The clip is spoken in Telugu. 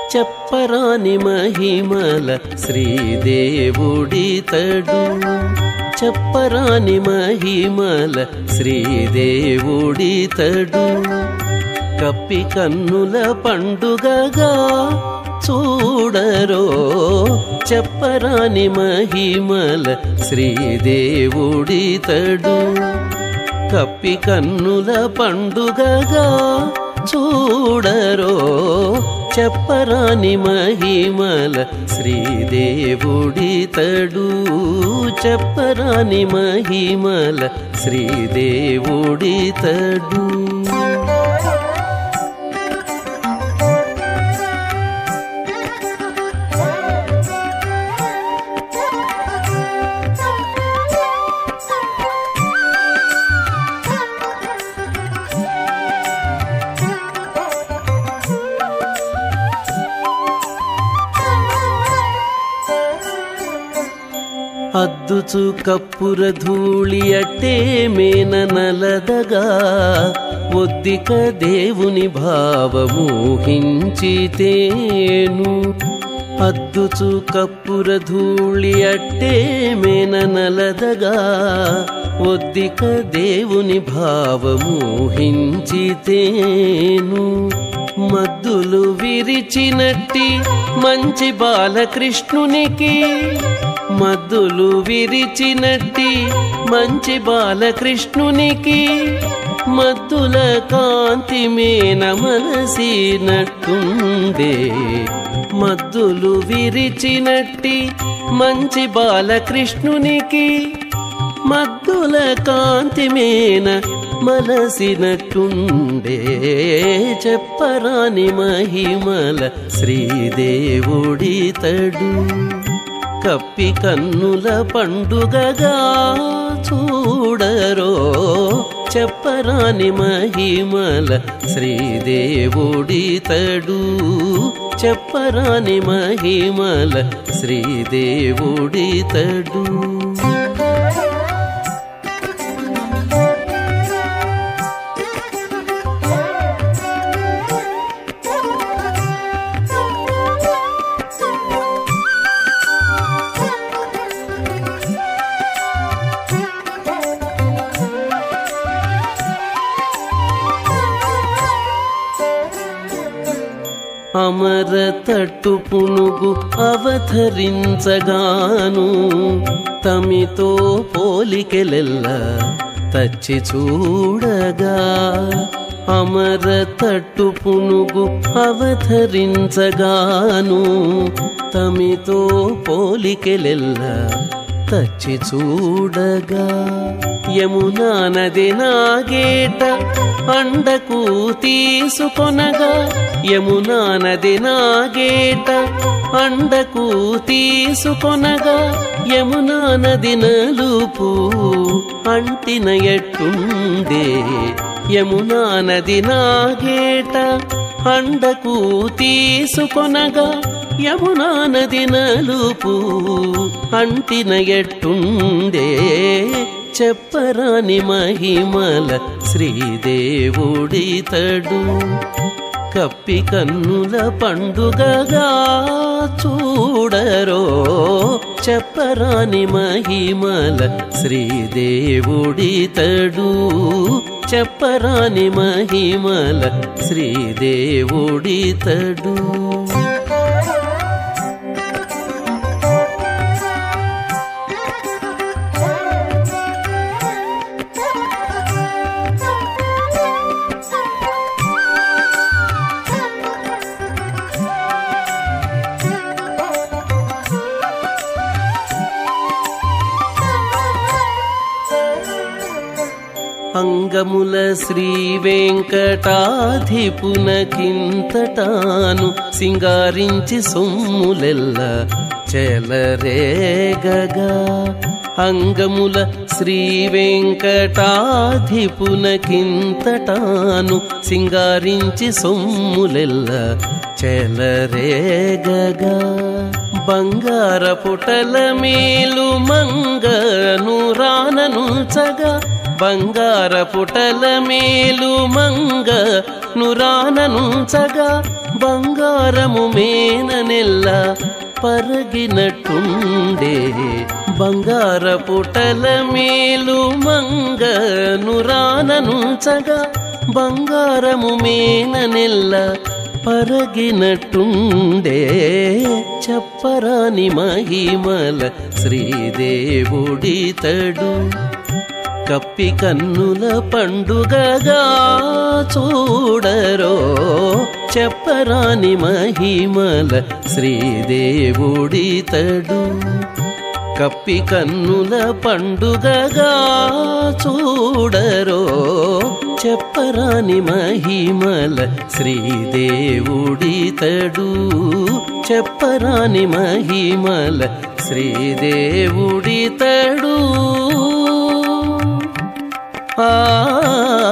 చెప్పరాని మహిమల శ్రీదేవుడితడు చెప్పరాని మహిమల శ్రీదేవుడితడు కప్పి కన్నుల పండుగగా చూడరో చెప్పరాని మహిమల శ్రీదేవుడితడు కప్పి కన్నుల పండుగగా చూడరో చెప్పరాని మహిమల శ్రీదేవుడితడు చెప్పరాని మహిమల శ్రీదేవుడితడు అద్దుచు కప్పుర ధూళి అట్టే మేన నలదగా ఒద్దిక దేవుని భావమూహించితేను అద్దుచు కప్పుర ధూళి అట్టే మేన నలదగా ఒద్దిక దేవుని భావమూహించితేను మద్దులు విరిచినట్టి మంచి బాలకృష్ణునికి మద్దులు విరిచినట్టి మంచి బాలకృష్ణునికి మద్దుల కాంతి మేన మనసినట్టుండే మద్దులు విరిచినట్టి మంచి బాలకృష్ణునికి మద్దుల కాంతి మేన మలసినట్టుండే చెప్పరాని మహిమల శ్రీదేవుడితడు కప్పి కన్నుల పండుగగా చూడరో చెప్పరాని మహిమల శ్రీదేవుడితడు చెప్పరాని మహిమల శ్రీదేవుడితడు అమర తట్టు పునుగు అవతరించగాను తమితో పోలికెలెల్ల తచ్చి చూడగా అమర తట్టు పునుగు అవతరించగాను తమితో పోలికెలెల్ల తచ్చి చూడగా యమునా నది నాగేట అండకు తీసుకొనగా యమునా నది నాగేట అండకు తీసుకొనగా యమునా నది నలుపు అంటిన ఎట్టుండే యమునా నది నాగేట అండకు తీసుకొనగా యమునా నది నలుపు అంటిన ఎట్టుండే చెప్పరాని మహిమల శ్రీదేవుడితడు కప్పి కన్నుల పండుగగా చూడరో చెప్పరాని మహిమల శ్రీదేవుడితడు చెప్పరాని మహిమల శ్రీదేవుడితడు అంగముల శ్రీ వెంకటాధిపునకింతటాను సింగారించి సొమ్ములెల్ల చెలరేగగా అంగముల శ్రీ వెంకటాధిపునకింతటాను సింగారించి సొమ్ములెల్ల చెలరేగగా బంగార పుటల మేలు మంగను రాననుంచగా బంగార పుటల మేలు మంగ నురాననుంచగా బంగారము మేననెల్ల పరగినట్టుండే బంగార పుటల మేలు మంగను రాననుంచగా బంగారము మేననెల్ల పరగినట్టుండే చెప్పరాని మహిమల శ్రీదేవుడితడు కప్పి కన్నుల పండుగగా చూడరో చెప్పరాని మహిమల శ్రీదేవుడితడు కప్పి కన్నుల పండుగగా చూడరో చెప్పరాని మహిమల శ్రీదేవుడితడు చెప్పరాని మహిమల శ్రీదేవుడితడు ఆ